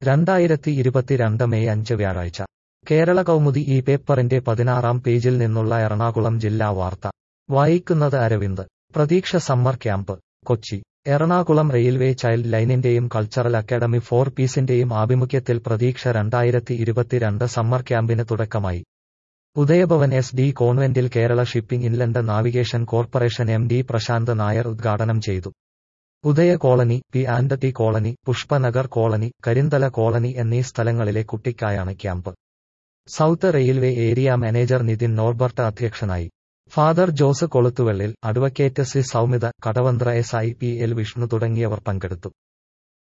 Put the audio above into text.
രണ്ടായിരത്തി ഇരുപത്തിരണ്ട് മെയ് അഞ്ച് വ്യാഴാഴ്ച കേരള കൗമുദി ഈ പേപ്പറിന്റെ പതിനാറാം പേജിൽ നിന്നുള്ള എറണാകുളം ജില്ലാ വാർത്ത വായിക്കുന്നത് Aravind Pratheeksha summer camp Kochi Ernakulam railway child ലൈനിന്റെയും കൾച്ചറൽ അക്കാദമി ഫോർ പീസിന്റെയും ആഭിമുഖ്യത്തിൽ പ്രതീക്ഷ രണ്ടായിരത്തി ഇരുപത്തിരണ്ട് സമ്മർ ക്യാമ്പിന് തുടക്കമായി ഉദയഭവൻ എസ് ഡി കോൺവെന്റിൽ Kerala shipping inland navigation corporation M D Prashanth Nair ഉദ്ഘാടനം ചെയ്തു Udaya colony P and T colony Pushpanagar colony Karinthala colony എന്നീ സ്ഥലങ്ങളിലെ കുട്ടിക്കായാണ് camp south railway area manager Nithin Norbert അധ്യക്ഷനായി father Jose Koluthuvellil advocate C Soumitha Kadavanthra S I P L Vishnu തുടങ്ങിയവർ പങ്കെടുത്തു